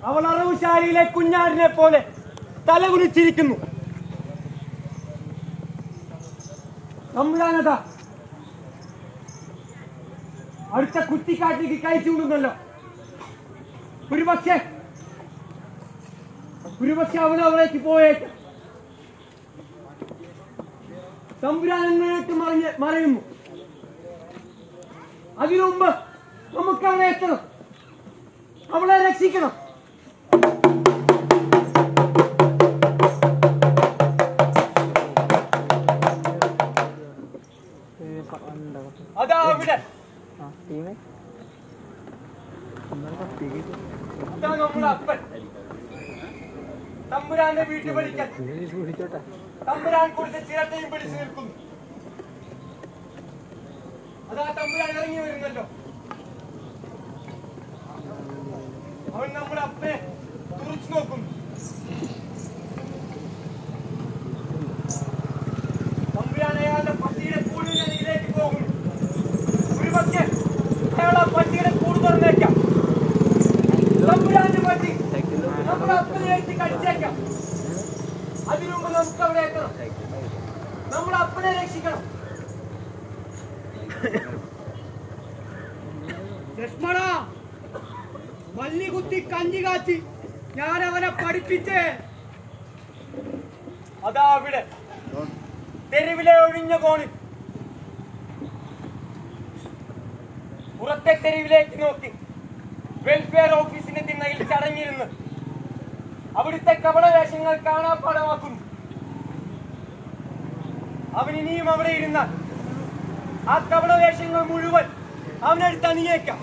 അവൾ അറവുശാലയിലെ കുഞ്ഞാടിനെ പോലെ തലകുനിച്ചിരിക്കുന്നു തമ്പുരാനതാ അടുത്ത കുറ്റിക്കാട്ടിലേക്ക് കഴിച്ചുകൊണ്ടുണ്ടല്ലോ ഒരുപക്ഷെ ഒരുപക്ഷെ അവൾ അവിടേക്ക് പോയേക്ക് തമ്പുരാൻ എന്നിട്ട് മറിഞ്ഞ് മറയുന്നു അതിനു മുമ്പ് നമുക്ക് അവിടെ എത്തണം അവളെ രക്ഷിക്കണം അതാ അവിടെ അതാ നമ്മുടെ അപ്പൻ തമ്പുരാന്റെ വീട്ടിൽ പഠിക്കാൻ തമ്പുരാൻ കൊടുത്ത ചിരട്ടയും പിടിച്ചു നിൽക്കുന്നു അതാ തമ്പുരാൻ ഇറങ്ങി വരുന്നല്ലോ അവൻ നമ്മുടെ അപ്പനെ തുറച്ചു നോക്കുന്നു തമ്പുരാൻ അയാളുടെ പട്ടിയുടെ കൂടുതലേക്ക് പോകുന്നു ഒരു പക്ഷേ അയാൾ ആ പട്ടിയുടെ കൂട് തുറന്നേക്കാം തമ്പുരാന്റെ പട്ടി നമ്മുടെ അപ്പനെ എഴുത്തി കടിച്ചേക്കാം അതിനു മുമ്പ് നമുക്ക് അവിടെ എത്തണം നമ്മുടെ അപ്പനെ രക്ഷിക്കണം ലക്ഷ്മണ മല്ലി കുത്തി കഞ്ഞി കാച്ചി ഞാൻ അവനെ പഠിപ്പിച്ചേ അതാ അവിടെ തെരുവിലെ ഒഴിഞ്ഞ കോണിൽ പുറത്തെ തെരുവിലേക്ക് നോക്കി വെൽഫെയർ ഓഫീസിന്റെ തിണ്ണയിൽ ചടങ്ങിരുന്ന് അവിടുത്തെ കപടവേഷങ്ങൾ കാണാപ്പാടമാക്കുന്നു അവൻ ഇനിയും അവിടെ ഇരുന്നാൽ ആ കപടവേഷങ്ങൾ മുഴുവൻ അവനെടുത്ത് അണിയേക്കാം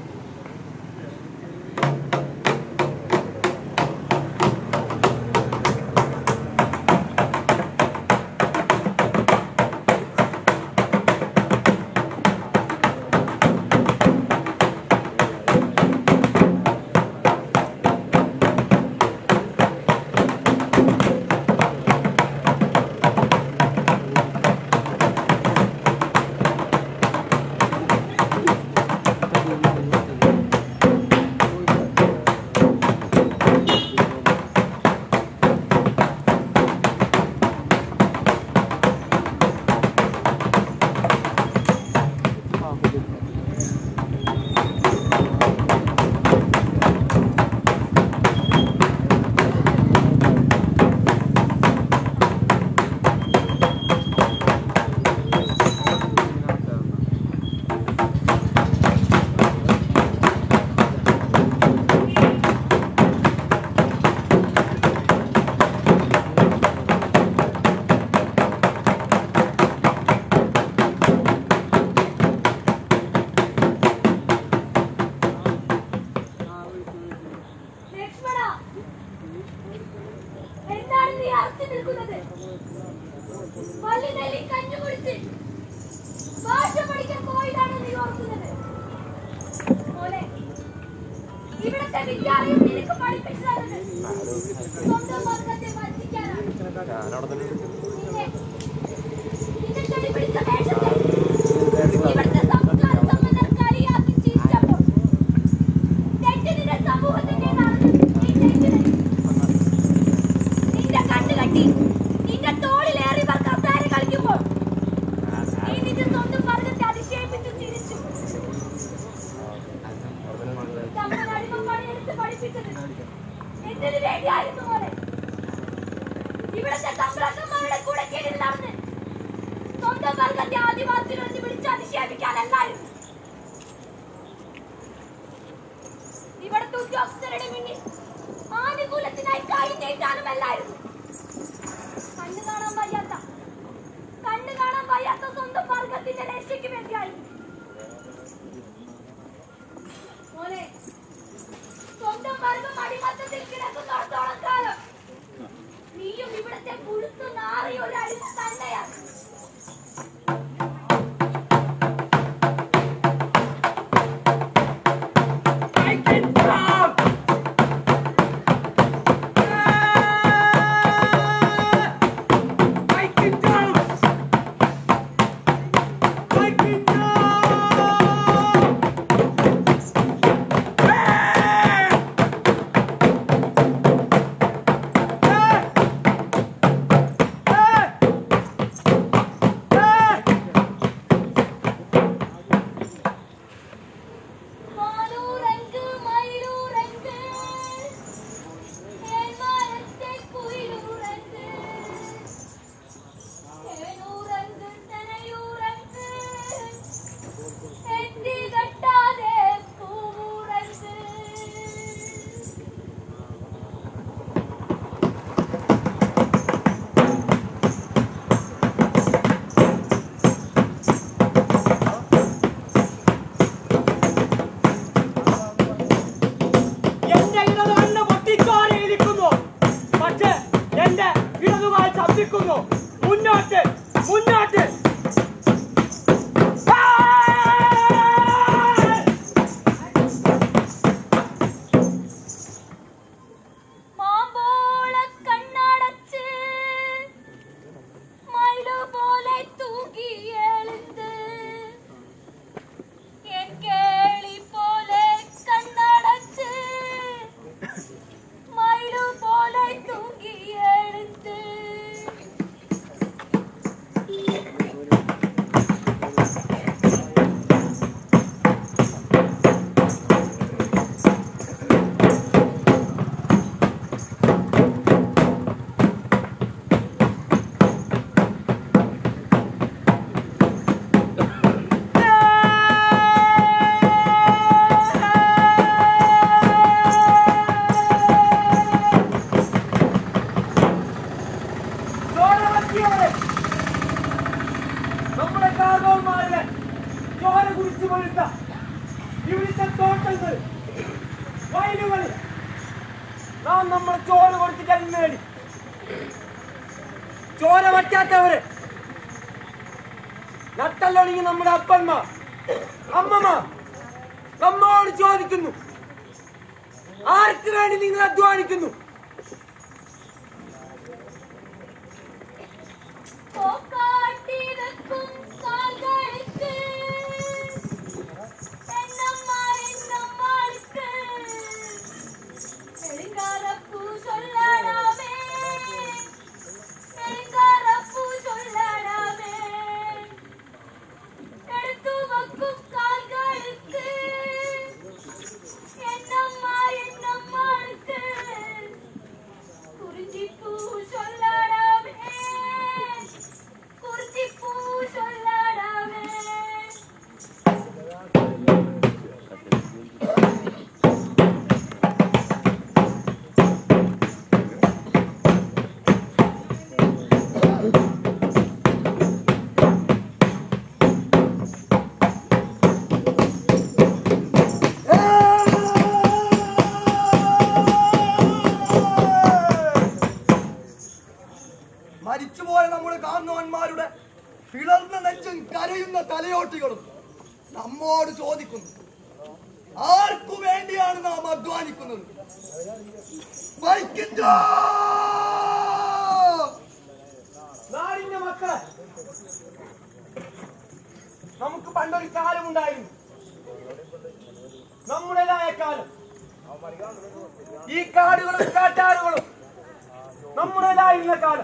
ലക്ഷ്മണ എന്താണ് നീ അറച്ചു നിൽക്കുന്നത് പള്ളി നെല്ലി കഞ്ഞു കുടിച്ച് ഭാഷ പഠിക്കാൻ പോയതാണ് നീ ഓർക്കുന്നത് മോനെ ഇവിടത്തെ വിദ്യാലയം നിനക്ക് പഠിപ്പിച്ചു തന്നത് സ്വന്തം വർഗത്തെ വഞ്ചിക്കാനാണ് നിന്നെ നിന്റെ ചെടി പിടിച്ച വേഷത്തെ ഇവിടുത്തെ സംസ്കാര സമ്പന്നർ കളിയാക്കി ചിരിച്ചപ്പോൾ തെറ്റിന്റെ സമൂഹത്തിന്റേതാണെന്ന് നീ ധരിക്കുന്നത്. നിന്റെ കണ്ണ് കെട്ടി നിന്റെ തോളിലേറിയവർ കസേര കളിക്കുമ്പോൾ നീ നിന്റെ സ്വന്തം വർഗത്തെ അതിശയിപ്പിച്ചു ചിരിച്ചു നമ്മൾ അടിമപ്പണിയെടുത്ത് പഠിപ്പിച്ചത് എന്തിനു വേണ്ടിയായിരുന്നു പോലെ ഇവിടുത്തെ തമ്പ്രാക്കന്മാരുടെ കൂടെ കീഴിൽ നടന്ന് സ്വന്തം വർഗത്തെ ആദിവാസികൾ എന്ന് വിളിച്ച് അധിക്ഷേപിക്കാനല്ലായിരുന്നു ഇവിടുത്തെ ഉദ്യോഗസ്ഥരുടെ മുന്നിൽ ആനുകൂല്യത്തിനായി കൈ നീട്ടാനുമല്ലായിരുന്നു കണ്ണു കാണാൻ വയ്യാത്ത കണ്ണു കാണാൻ വയ്യാത്ത സ്വന്തം വർഗത്തിന്റെ രക്ഷയ്ക്ക് വേണ്ടിയായിരുന്നു മോനെ സ്വന്തം വർഗം അടിമത്തത്തിൽ കിടക്കുന്നിടത്തോളം കാലം നീയും ഇവിടുത്തെ പുഴുത്തു നാറിയ ഒരു അടിമ തന്നെയാണ് Hey! ചോദിക്കുന്നു മുന്നോട്ട് മുന്നോട്ട് ആ! മാമ്പോള കണ്ണടച്ച് മയിലു പോലെ തൂങ്ങി എഴുந்து എൻ കേളി പോലെ കണ്ണടച്ച് മയിലു പോലെ തൂങ്ങി എഴുந்து ചോരവറ്റിയവരെ, നമ്മുടെ കാർഗോന്മാരുടെ ചോര കുടിച്ചു പൊഴുത്ത ഇവിടുത്തെ തോട്ടങ്ങൾ വയലുകൾ നാം നമ്മൾ ചോര കൊടുത്ത് ജന്മ നേടി ചോര വറ്റാത്തവര് നട്ടല്ലൊടുങ്ങി നമ്മുടെ അപ്പന്മാർ അമ്മമാർ നമ്മോട് ചോദിക്കുന്നു ആർക്ക് വേണ്ടി നിങ്ങൾ അധ്വാനിക്കുന്നു പോക്കാട്ടി വെക്കും കാൽകൾക്ക് എന്നമ്മ എന്നമ്മാൾക്ക് എളിങ്കാരപ്പൂ ചൊല്ലണമേ എളിങ്കാരപ്പൂ ചൊല്ലണമേ എടുത്തു വെക്കും കാൽകൾക്ക് എന്നമ്മ എന്നമ്മാൾക്ക് குறிஞ்சிப்பூ சொல்லடமே குறிஞ்சிப்பூ சொல்லடமே മരിച്ചുപോയ നമ്മുടെ കാർന്നവന്മാരുടെ പിളർന്ന നെഞ്ചും കരയുന്ന തലയോട്ടികളും നമ്മോട് ചോദിക്കുന്നു ആർക്കു വേണ്ടിയാണ് നാം അധ്വാനിക്കുന്നത് വൈക്കിൻഡോ! നാടിന്റെ മക്കളെ നമുക്ക് പണ്ടൊരു കാലമുണ്ടായിരുന്നു നമ്മുടേതായ കാലം ഈ കാടുകളും കാട്ടാറുകളും നമ്മുടേതായിരുന്ന കാലം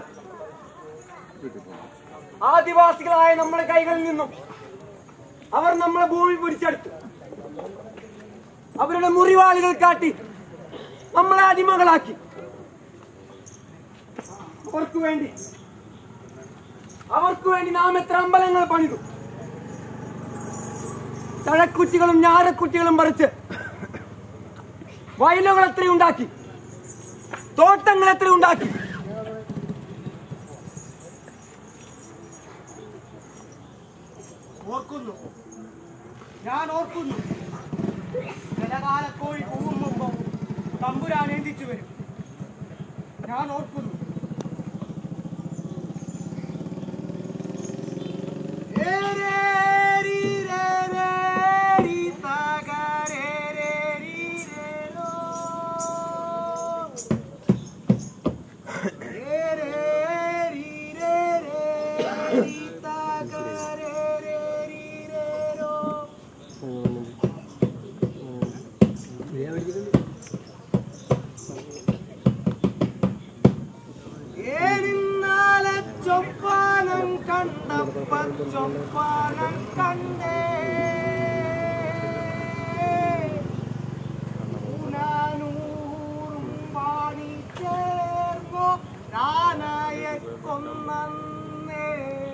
ആദിവാസികളായ നമ്മുടെ കൈകളിൽ നിന്നും അവർ നമ്മളെ ഭൂമി പിടിച്ചെടുത്തു അവരുടെ മുറിവാളുകൾ കാട്ടി നമ്മളെ അടിമകളാക്കി അവർക്ക് വേണ്ടി അവർക്ക് വേണ്ടി നാം എത്ര അമ്പലങ്ങൾ പണിതു തഴക്കുറ്റികളും ഞാരക്കുറ്റികളും പറിച്ച് വയലുകൾ എത്രയുണ്ടാക്കി തോട്ടങ്ങൾ എത്രയുണ്ടാക്കി ഓർക്കുന്നു ഞാൻ ഓർക്കുന്നു ജലകാലക്കോഴി പൂവും മുമ്പ് തമ്പുരാൻ ഏന്തിച്ചു വരും ഞാൻ ഓർക്കുന്നു ഏഴിന്നാലെ ചൊപ്പാനം കണ്ടപ്പ ചൊപ്പാനം കണ്ടേ ഊനാനൂറും വാണി ചേർന്നോ നാനായെ കൊന്നേ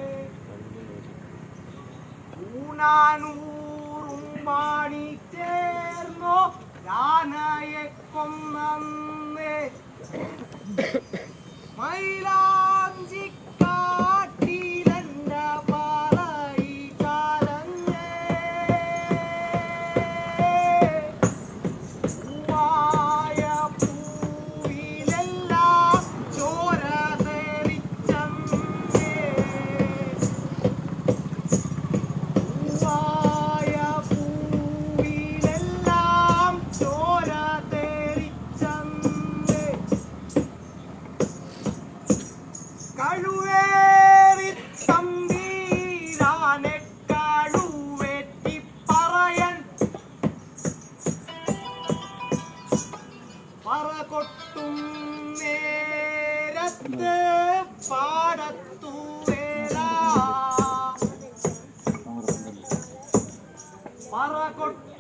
ഊനാനൂറും വാണി ചേർന്നോ നാനായെ കൊന്നേ മൈലാഞ്ചി കാട്ടിലെന്ന പാറയി കാലങ്ങേ പൂവായ പൂവിലെല്ലാം ചോര തെറിച്ചെന്നേ പറകൊട്ടും നേരത്ത് പാടത്തു വേല പറകൊട്ടും